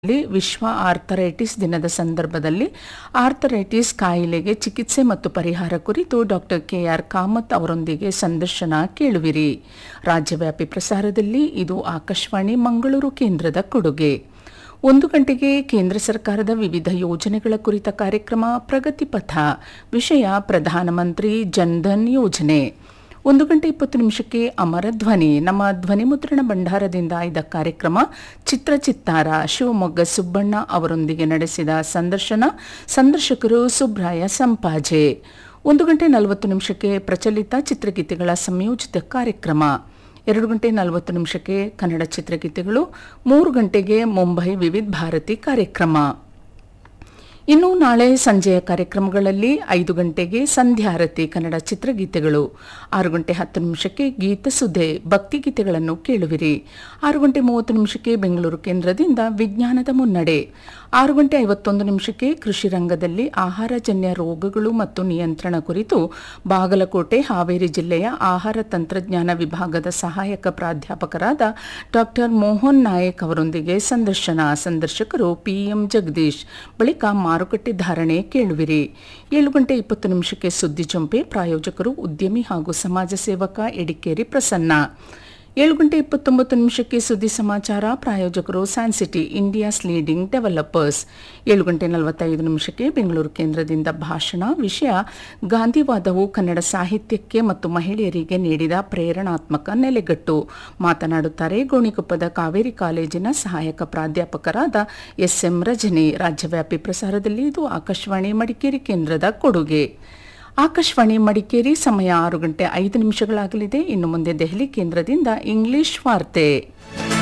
ಲ್ಲಿ ವಿಶ್ವ ಆರ್ಥರೈಟಿಸ್ ದಿನದ ಸಂದರ್ಭದಲ್ಲಿ ಆರ್ಥರೈಟಿಸ್ ಕಾಯಿಲೆಗೆ ಚಿಕಿತ್ಸೆ ಮತ್ತು ಪರಿಹಾರ ಕುರಿತು ಡಾಕ್ಟರ್ ಕೆಆರ್ ಕಾಮತ್ ಅವರೊಂದಿಗೆ ಸಂದರ್ಶನ ಕೇಳುವಿರಿ ರಾಜ್ಯವ್ಯಾಪಿ ಪ್ರಸಾರದಲ್ಲಿ ಇದು ಆಕಾಶವಾಣಿ ಮಂಗಳೂರು ಕೇಂದ್ರದ ಕೊಡುಗೆ ಒಂದು ಗಂಟೆಗೆ ಕೇಂದ್ರ ಸರ್ಕಾರದ ವಿವಿಧ ಯೋಜನೆಗಳ ಕುರಿತ ಕಾರ್ಯಕ್ರಮ ಪ್ರಗತಿ ಪಥ ವಿಷಯ ಪ್ರಧಾನಮಂತ್ರಿ ಜನ್ಧನ್ ಯೋಜನೆ ಒಂದು ಗಂಟೆ ಇಪ್ಪತ್ತು ನಿಮಿಷಕ್ಕೆ ಅಮರ ಧ್ವನಿ ನಮ್ಮ ಧ್ವನಿ ಮುದ್ರಣ ಭಂಡಾರದಿಂದ ಆಯ್ದ ಕಾರ್ಯಕ್ರಮ ಚಿತ್ರ ಚಿತ್ತಾರ ಶಿವಮೊಗ್ಗ ಸುಬ್ಬಣ್ಣ ಅವರೊಂದಿಗೆ ನಡೆಸಿದ ಸಂದರ್ಶನ ಸಂದರ್ಶಕರು ಸುಬ್ರಾಯ ಸಂಪಾಜೆ ಒಂದು ಗಂಟೆ ನಲವತ್ತು ನಿಮಿಷಕ್ಕೆ ಪ್ರಚಲಿತ ಚಿತ್ರಗೀತೆಗಳ ಸಂಯೋಜಿತ ಕಾರ್ಯಕ್ರಮ ಎರಡು ಗಂಟೆ ನಲವತ್ತು ನಿಮಿಷಕ್ಕೆ ಕನ್ನಡ ಚಿತ್ರಗೀತೆಗಳು ಮೂರು ಗಂಟೆಗೆ ಮುಂಬೈ ವಿವಿಧ ಭಾರತಿ ಕಾರ್ಯಕ್ರಮ ಇನ್ನು ನಾಳೆ ಸಂಜೆಯ ಕಾರ್ಯಕ್ರಮಗಳಲ್ಲಿ ಐದು ಗಂಟೆಗೆ ಸಂಧ್ಯಾರತಿ ಕನ್ನಡ ಚಿತ್ರಗೀತೆಗಳು ಆರು ಗಂಟೆ ಹತ್ತು ನಿಮಿಷಕ್ಕೆ ಗೀತಸುಧೆ ಭಕ್ತಿಗೀತೆಗಳನ್ನು ಕೇಳುವಿರಿ ಆರು ಗಂಟೆ ಮೂವತ್ತು ನಿಮಿಷಕ್ಕೆ ಬೆಂಗಳೂರು ಕೇಂದ್ರದಿಂದ ವಿಜ್ಞಾನದ ಮುನ್ನಡೆ ಆರು ಗಂಟೆ ಐವತ್ತೊಂದು ನಿಮಿಷಕ್ಕೆ ಕೃಷಿ ರಂಗದಲ್ಲಿ ಆಹಾರಜನ್ಯ ರೋಗಗಳು ಮತ್ತು ನಿಯಂತ್ರಣ ಕುರಿತು ಬಾಗಲಕೋಟೆ ಹಾವೇರಿ ಜಿಲ್ಲೆಯ ಆಹಾರ ತಂತ್ರಜ್ಞಾನ ವಿಭಾಗದ ಸಹಾಯಕ ಪ್ರಾಧ್ಯಾಪಕರಾದ ಡಾಕ್ಟರ್ ಮೋಹನ್ ನಾಯಕ್ ಅವರೊಂದಿಗೆ ಸಂದರ್ಶನ ಸಂದರ್ಶಕರು ಪಿಎಂ ಜಗದೀಶ್ ಬಳಿಕ ಮಾರುಕಟ್ಟೆ ಧಾರಣೆ ಕೇಳುವಿರಿ ಏಳು ಗಂಟೆ ಇಪ್ಪತ್ತು ನಿಮಿಷಕ್ಕೆ ಸುದ್ದಿ ಜೊಂಪೆ ಪ್ರಾಯೋಜಕರು ಉದ್ಯಮಿ ಹಾಗೂ ಸಮಾಜ ಸೇವಕ ಎಡಿಕೇರಿ ಪ್ರಸನ್ನ ಏಳು ಗಂಟೆ ಇಪ್ಪತ್ತೊಂಬತ್ತು ನಿಮಿಷಕ್ಕೆ ಸುದ್ದಿ ಸಮಾಚಾರ ಪ್ರಾಯೋಜಕರು ಸ್ಯಾನ್ಸಿಟಿ ಇಂಡಿಯಾಸ್ ಲೀಡಿಂಗ್ ಡೆವಲಪರ್ಸ್ ಏಳು ಗಂಟೆ ನಲವತ್ತೈದು ನಿಮಿಷಕ್ಕೆ ಬೆಂಗಳೂರು ಕೇಂದ್ರದಿಂದ ಭಾಷಣ ವಿಷಯ ಗಾಂಧಿವಾದವು ಕನ್ನಡ ಸಾಹಿತ್ಯಕ್ಕೆ ಮತ್ತು ಮಹಿಳೆಯರಿಗೆ ನೀಡಿದ ಪ್ರೇರಣಾತ್ಮಕ ನೆಲೆಗಟ್ಟು ಮಾತನಾಡುತ್ತಾರೆ ಗೋಣಿಕೊಪ್ಪದ ಕಾವೇರಿ ಕಾಲೇಜಿನ ಸಹಾಯಕ ಪ್ರಾಧ್ಯಾಪಕರಾದ ಎಸ್ಎಂ ರಜನಿ ರಾಜ್ಯವ್ಯಾಪಿ ಪ್ರಸಾರದಲ್ಲಿ ಇದು ಆಕಾಶವಾಣಿ ಮಡಿಕೇರಿ ಕೇಂದ್ರದ ಕೊಡುಗೆ ಆಕಾಶವಾಣಿ ಮಡಿಕೇರಿ ಸಮಯ ಆರು ಗಂಟೆ ಐದು ನಿಮಿಷಗಳಾಗಲಿದೆ ಇನ್ನು ಮುಂದೆ ದೆಹಲಿ ಕೇಂದ್ರದಿಂದ ಇಂಗ್ಲಿಷ್ ವಾರ್ತೆ